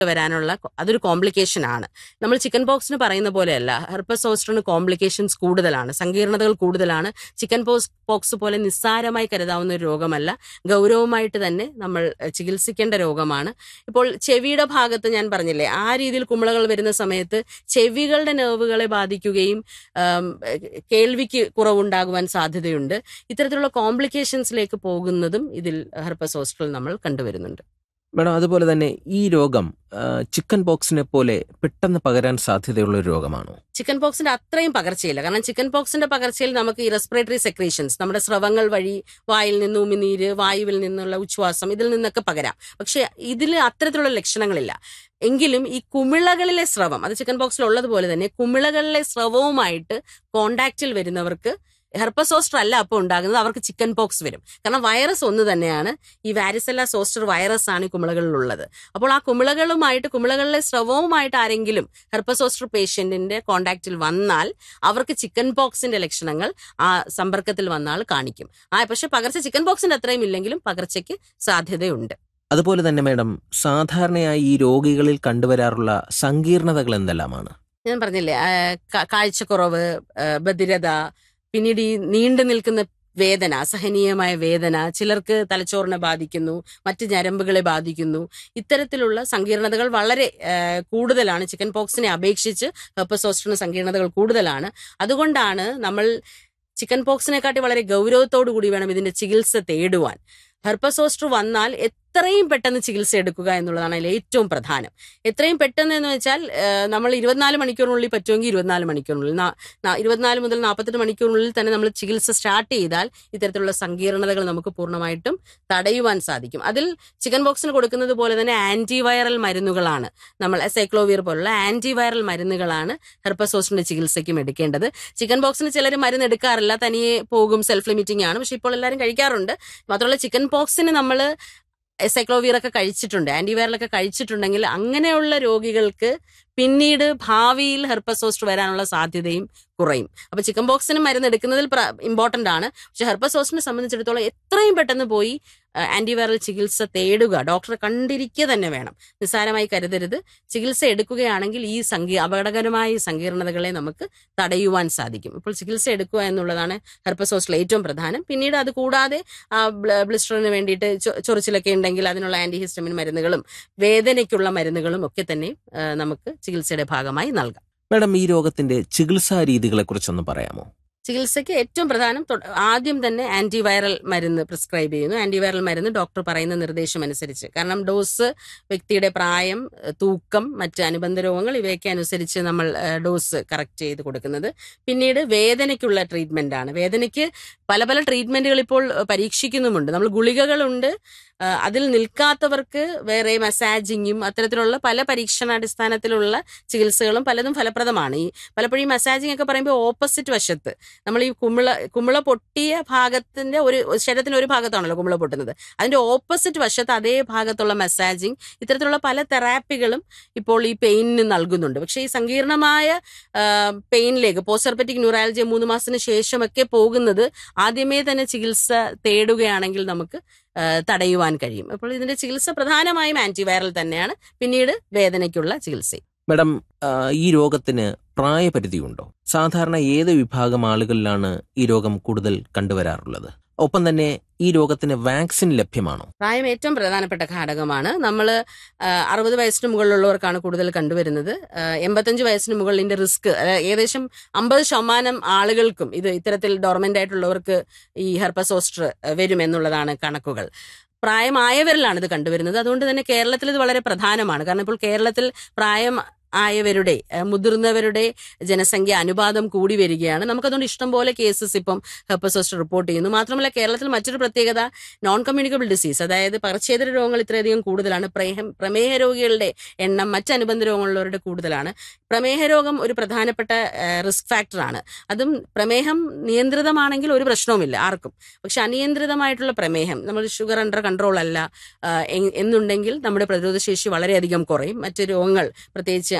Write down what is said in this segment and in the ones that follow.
വരാനുള്ള കൊ- അതൊരു കോംപ്ലിക്കേഷൻ ആണ് നമ്മൾ ചിക്കൻ പോക്സിന് പറയുന്ന പോലെയല്ല ഹെർപ്പസ് സോസ്റ്ററിന് കോംപ്ലിക്കേഷൻസ് കൂടുതലാണ് സങ്കീർണതകൾ കൂടുതലാണ് ചിക്കൻ പോക്സ് പോക്സ് പോലെ നിസ്സാരമായി കരുതാവുന്ന ഒരു രോഗമല്ല ഗൗരവമായിട്ട് തന്നെ നമ്മൾ എഹ്, ചികിത്സിക്കേണ്ട രോഗമാണ് ഇപ്പോൾ ചെവിയുടെ ഭാഗത്ത് ഞാൻ പറഞ്ഞില്ലേ ആ രീതിയിൽ കുമിളകൾ വരുന്ന സമയത്ത് ചെവികളുടെ നെർവുകളെ ബാധിക്കുകയും ആം, എഹ്, കേൾവിക്ക് കുറവുണ്ടാകുവാൻ സാധ്യതയുണ്ട് ഇത്തരത്തിലുള്ള കോംപ്ലിക്കേഷൻസിലേക്ക് പോകുന്നതും ഇതിൽ ഹെർപ്പസ് സോസ്റ്ററിൽ നമ്മൾ കണ്ടുവരുന്നുണ്ട് മേഡം അതുപോലെ തന്നെ ഈ രോഗം ആ, ചിക്കൻ പോക്സിനെ പോലെ പെട്ടെന്ന് പകരാൻ സാധ്യതയുള്ള ഒരു രോഗമാണോ ചിക്കൻ പോക്സിന്റെ അത്രയും പകർച്ചയില്ല കാരണം ചിക്കൻ പോക്സിന്റെ പകർച്ചയിൽ നമുക്ക് ഈ റെസ്പിറേറ്ററി സെക്രീഷൻസ് നമ്മുടെ സ്രവങ്ങൾ വഴി വായിൽ നിന്ന് ഉമിനീര് വായുവിൽ നിന്നുള്ള ഉച്ഛ്വാസം ഇതിൽ നിന്നൊക്കെ പകരാം പക്ഷെ ഇതിൽ അത്തരത്തിലുള്ള ലക്ഷണങ്ങളില്ല എങ്കിലും ഈ കുമിളകളിലെ സ്രവം അത് ചിക്കൻ പോക്സിൽ ഉള്ളതുപോലെ തന്നെ കുമിളകളിലെ സ്രവവുമായിട്ട് കോണ്ടാക്റ്റിൽ വരുന്നവർക്ക് ഹെർപ്പസോസ്റ്റർ അല്ല അപ്പോൾ ഉണ്ടാകുന്നത് അവർക്ക് ചിക്കൻ പോക്സ് വരും കാരണം വൈറസ് ഒന്ന് തന്നെയാണ് ഈ വാരിസെല്ല സോസ്റ്റർ വൈറസ് ആണ് ഈ കുമിളകളിലുള്ളത് അപ്പോൾ ആ കുമിളകളുമായിട്ട് കുമിളകളിലെ സ്രവവുമായിട്ട് ആരെങ്കിലും ഹെർപ്പസോസ്റ്റർ പേഷ്യന്റിന്റെ കോണ്ടാക്റ്റിൽ വന്നാൽ അവർക്ക് ചിക്കൻ പോക്സിന്റെ ലക്ഷണങ്ങൾ ആ സമ്പർക്കത്തിൽ വന്നാൽ കാണിക്കും ആ പക്ഷെ പകർച്ച ചിക്കൻ പോക്സിന്റെ അത്രയും ഇല്ലെങ്കിലും പകർച്ചയ്ക്ക് സാധ്യതയുണ്ട് അതുപോലെ തന്നെ മേഡം സാധാരണയായി ഈ രോഗികളിൽ കണ്ടുവരാറുള്ള സങ്കീർണതകൾ എന്തെല്ലാമാണ് ഞാൻ പറഞ്ഞില്ലേ ആ, കാ- കാഴ്ചക്കുറവ് ആ, ബധിരത പിന്നീട് ഈ നീണ്ടു നിൽക്കുന്ന വേദന അസഹനീയമായ വേദന ചിലർക്ക് തലച്ചോറിനെ ബാധിക്കുന്നു മറ്റ് ഞരമ്പുകളെ ബാധിക്കുന്നു ഇത്തരത്തിലുള്ള സങ്കീർണതകൾ വളരെ ആ, കൂടുതലാണ് ചിക്കൻ പോക്സിനെ അപേക്ഷിച്ച് ഹെപ്പസോസ്റ്ററിന് സങ്കീർണതകൾ കൂടുതലാണ് അതുകൊണ്ടാണ് നമ്മൾ ചിക്കൻ പോക്സിനെക്കാട്ടി വളരെ ഗൗരവത്തോടു കൂടി വേണം ഇതിന്റെ ചികിത്സ തേടുവാൻ ഹെർപ്പസോസ്റ്റർ വന്നാൽ എത്രയും പെട്ടെന്ന് ചികിത്സ എടുക്കുക എന്നുള്ളതാണ് അതിൽ ഏറ്റവും പ്രധാനം എത്രയും പെട്ടെന്ന് എന്ന് വെച്ചാൽ ആ, നമ്മൾ ഇരുപത്തിനാല് മണിക്കൂറിനുള്ളിൽ പറ്റുമെങ്കിൽ ഇരുപത്തിനാല് മണിക്കൂറിനുള്ളിൽ നാ- നാ- ഇരുപത്തിനാല് മുതൽ നാൽപ്പത്തെട്ട് മണിക്കൂറിനുള്ളിൽ തന്നെ നമ്മൾ ചികിത്സ സ്റ്റാർട്ട് ചെയ്താൽ ഇത്തരത്തിലുള്ള സങ്കീർണതകൾ നമുക്ക് പൂർണ്ണമായിട്ടും തടയുവാൻ സാധിക്കും അതിൽ ചിക്കൻ ബോക്സിന് കൊടുക്കുന്നത് പോലെ തന്നെ ആന്റിവൈറൽ മരുന്നുകളാണ് നമ്മൾ സൈക്ലോവിയർ പോലുള്ള ആന്റിവൈറൽ മരുന്നുകളാണ് ഹെർപ്പസോസിന്റെ ചികിത്സയ്ക്കും എടുക്കേണ്ടത് ചിക്കൻ ബോക്സിന് ചിലർ മരുന്ന് എടുക്കാറില്ല തനിയെ പോകും സെൽഫ് ലിമിറ്റിംഗ് ആണ് പക്ഷെ ഇപ്പോൾ എല്ലാവരും കഴിക്കാറുണ്ട് മാത്രമല്ല ചിക്കൻ പോക്സിന് നമ്മൾ സൈക്ലോവിയർ ഒക്കെ കഴിച്ചിട്ടുണ്ട് ആന്റിവൈറൽ ഒക്കെ കഴിച്ചിട്ടുണ്ടെങ്കിൽ അങ്ങനെയുള്ള രോഗികൾക്ക് പിന്നീട് ഭാവിയിൽ ഹെർപ്പസോസ്റ്റ് വരാനുള്ള സാധ്യതയും കുറയും അപ്പൊ ചിക്കൻ ബോക്സിന് മരുന്ന് എടുക്കുന്നതിൽ ഇമ്പോർട്ടന്റ് ആണ് പക്ഷെ ഹെർപ്പസോസ്റ്റിനെ സംബന്ധിച്ചിടത്തോളം എത്രയും പെട്ടെന്ന് പോയി ആന്റിവൈറൽ ചികിത്സ തേടുക ഡോക്ടറെ കണ്ടിരിക്കുക തന്നെ വേണം നിസ്സാരമായി കരുതരുത് ചികിത്സ എടുക്കുകയാണെങ്കിൽ ഈ സങ്കീ അപകടകരമായ ഈ സങ്കീർണതകളെ നമുക്ക് തടയുവാൻ സാധിക്കും ഇപ്പോൾ ചികിത്സ എടുക്കുക എന്നുള്ളതാണ് ഹെർപ്പസോസ്റ്റിൽ ഏറ്റവും പ്രധാനം പിന്നീട് അത് കൂടാതെ ആ ബ്ല- ബ്ലിസ്റ്ററിന് വേണ്ടിയിട്ട് ചൊ- ചൊറിച്ചിലൊക്കെ ഉണ്ടെങ്കിൽ അതിനുള്ള ആന്റിഹിസ്റ്റമിൻ മരുന്നുകളും വേദനയ്ക്കുള്ള മരുന്നുകളും ഒക്കെ തന്നെ ആ, നമുക്ക് ചികിത്സയുടെ ഭാഗമായി നൽകാം മേഡം ഈ രോഗത്തിന്റെ ചികിത്സാ രീതികളെ കുറിച്ചൊന്ന് പറയാമോ ചികിത്സയ്ക്ക് ഏറ്റവും പ്രധാനം തൊ- ആദ്യം തന്നെ ആന്റിവൈറൽ മരുന്ന് പ്രിസ്ക്രൈബ് ചെയ്യുന്നു ആന്റിവൈറൽ മരുന്ന് ഡോക്ടർ പറയുന്ന നിർദ്ദേശം അനുസരിച്ച് കാരണം ഡോസ് വ്യക്തിയുടെ പ്രായം ഏഹ് തൂക്കം മറ്റ് അനുബന്ധ രോഗങ്ങൾ ഇവയൊക്കെ അനുസരിച്ച് നമ്മൾ ഏഹ് ഡോസ് കറക്റ്റ് ചെയ്ത് കൊടുക്കുന്നത് പിന്നീട് വേദനയ്ക്കുള്ള ട്രീറ്റ്മെന്റ് ആണ് വേദനയ്ക്ക് പല പല ട്രീറ്റ്മെന്റുകൾ ഇപ്പോൾ ഏഹ് പരീക്ഷിക്കുന്നുമുണ്ട് നമ്മൾ ഗുളികകളുണ്ട് ഏഹ് അതിൽ നിൽക്കാത്തവർക്ക് വേറെ മസാജിങ്ങും അത്തരത്തിലുള്ള പല പരീക്ഷണാടിസ്ഥാനത്തിലുള്ള ചികിത്സകളും പലതും ഫലപ്രദമാണ് ഈ പലപ്പോഴും ഈ മസാജിങ് ഒക്കെ പറയുമ്പോൾ ഓപ്പോസിറ്റ് വശത്ത് നമ്മൾ ഈ കുമിള കുമിള പൊട്ടിയ ഭാഗത്തിന്റെ ഒരു ശരീരത്തിന്റെ ഒരു ഭാഗത്താണല്ലോ കുമിള പൊട്ടുന്നത് അതിന്റെ ഓപ്പോസിറ്റ് വശത്ത് അതേ ഭാഗത്തുള്ള മസാജിങ് ഇത്തരത്തിലുള്ള പല തെറാപ്പികളും ഇപ്പോൾ ഈ പെയിനിന് നൽകുന്നുണ്ട് പക്ഷേ ഈ സങ്കീർണമായ പെയിനിലേക്ക് പോസ്റ്റർപെറ്റിക് ന്യൂറാലജി മൂന്ന് മാസത്തിന് ശേഷമൊക്കെ പോകുന്നത് ആദ്യമേ തന്നെ ചികിത്സ തേടുകയാണെങ്കിൽ നമുക്ക് ആ, തടയുവാൻ കഴിയും അപ്പോൾ ഇതിന്റെ ചികിത്സ പ്രധാനമായും ആന്റിവൈറൽ തന്നെയാണ് പിന്നീട് വേദനയ്ക്കുള്ള ചികിത്സയും മേഡം ആ, ഈ രോഗത്തിന് പ്രായപരിധിയുണ്ടോ സാധാരണ ഏത് വിഭാഗം ആളുകളിലാണ് ഈ രോഗം കൂടുതൽ കണ്ടുവരാറുള്ളത് ഒപ്പം തന്നെ ഈ രോഗത്തിന് വാക്സിൻ ലഭ്യമാണോ പ്രായം ഏറ്റവും പ്രധാനപ്പെട്ട ഘടകമാണ് നമ്മൾ അറുപത് വയസ്സിന് മുകളിലുള്ളവർക്കാണ് കൂടുതൽ കണ്ടുവരുന്നത് ആ, എൺപത്തഞ്ച് വയസ്സിന് മുകളിലിന്റെ റിസ്ക് ഏകദേശം അമ്പത് ശതമാനം ആളുകൾക്കും ഇത് ഇത്തരത്തിൽ ഡോർമെന്റ് ആയിട്ടുള്ളവർക്ക് ഈ ഹെർപ്പസോസ്റ്റർ വരും എന്നുള്ളതാണ് കണക്കുകൾ പ്രായമായവരിലാണ് ഇത് കണ്ടുവരുന്നത് അതുകൊണ്ട് തന്നെ കേരളത്തിൽ ഇത് വളരെ പ്രധാനമാണ് കാരണം ഇപ്പോൾ കേരളത്തിൽ പ്രായം ആയവരുടെ ഏഹ് മുതിർന്നവരുടെ ജനസംഖ്യ അനുപാതം കൂടി വരികയാണ് നമുക്കതുകൊണ്ട് ഇഷ്ടംപോലെ കേസസ് ഇപ്പം ഹെപ്പസോസ്റ്റ് റിപ്പോർട്ട് ചെയ്യുന്നു മാത്രമല്ല കേരളത്തിൽ മറ്റൊരു പ്രത്യേകത നോൺ കമ്മ്യൂണിക്കബിൾ ഡിസീസ് അതായത് പകർച്ചേതര രോഗങ്ങൾ ഇത്രയധികം കൂടുതലാണ് പ്രേഹം പ്രമേഹ രോഗികളുടെ എണ്ണം മറ്റ് അനുബന്ധ രോഗങ്ങളുള്ളവരുടെ കൂടുതലാണ് പ്രമേഹ രോഗം ഒരു പ്രധാനപ്പെട്ട റിസ്ക് ഫാക്ടറാണ് അതും പ്രമേഹം നിയന്ത്രിതമാണെങ്കിൽ ഒരു പ്രശ്നവുമില്ല ആർക്കും പക്ഷെ അനിയന്ത്രിതമായിട്ടുള്ള പ്രമേഹം നമ്മൾ ഷുഗർ അണ്ടർ കൺട്രോൾ അല്ല ആ, എ- എന്നുണ്ടെങ്കിൽ നമ്മുടെ പ്രതിരോധ ശേഷി വളരെയധികം കുറയും മറ്റ് രോഗങ്ങൾ പ്രത്യേകിച്ച്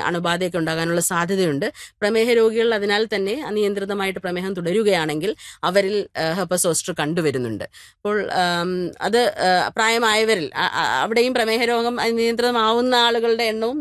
അണുബാധയൊക്കെ ഉണ്ടാകാനുള്ള സാധ്യതയുണ്ട് പ്രമേഹ രോഗികൾ അതിനാൽ തന്നെ അനിയന്ത്രിതമായിട്ട് പ്രമേഹം തുടരുകയാണെങ്കിൽ അവരിൽ ഹെപ്പസ് സോസ്റ്റർ കണ്ടുവരുന്നുണ്ട് അപ്പോൾ ആം, അത് ആ, പ്രായമായവരിൽ ആ, ആ, അവിടെയും പ്രമേഹ രോഗം നിയന്ത്രിതമാവുന്ന ആളുകളുടെ എണ്ണവും